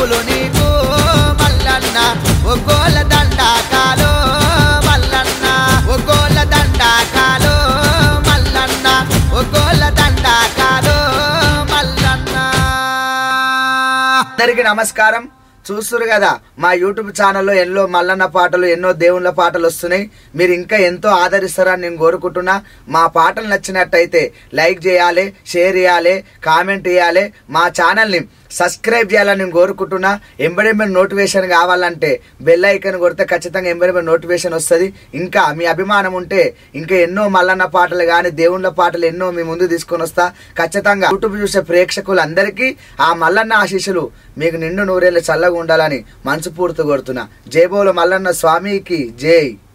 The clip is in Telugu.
చెప్పులు నీకు మల్లన్న ఒగ్గోల దండాకాలు మల్లన్న ఒగ్గోల దండాకాలు మల్లన్న ఒగ్గోల దండాకాలు మల్లన్న అందరికి నమస్కారం చూస్తురు కదా మా యూట్యూబ్ ఛానల్లో ఎన్నో మల్లన్న పాటలు ఎన్నో దేవుళ్ళ పాటలు వస్తున్నాయి మీరు ఇంకా ఎంతో ఆదరిస్తారని నేను కోరుకుంటున్నా మా పాటలు నచ్చినట్టయితే లైక్ చేయాలి షేర్ చేయాలి కామెంట్ చేయాలి మా ఛానల్ని సబ్స్క్రైబ్ చేయాలని నేను కోరుకుంటున్నా ఎంబడెంబడి నోటిఫికేషన్ కావాలంటే బెల్ ఐకన్ కొడితే ఖచ్చితంగా ఎంబడెంబడి నోటిఫికేషన్ వస్తుంది ఇంకా మీ అభిమానం ఉంటే ఇంకా ఎన్నో మల్లన్న పాటలు కానీ దేవుళ్ళ పాటలు ఎన్నో మీ ముందు తీసుకొని వస్తా ఖచ్చితంగా యూట్యూబ్ చూసే ప్రేక్షకులందరికీ ఆ మల్లన్న ఆశీస్సులు మీకు నిండు నూరేళ్ళు చల్లగా ఉండాలని మనసు పూర్తి కోరుతున్నా జయబోలు మల్లన్న స్వామికి జై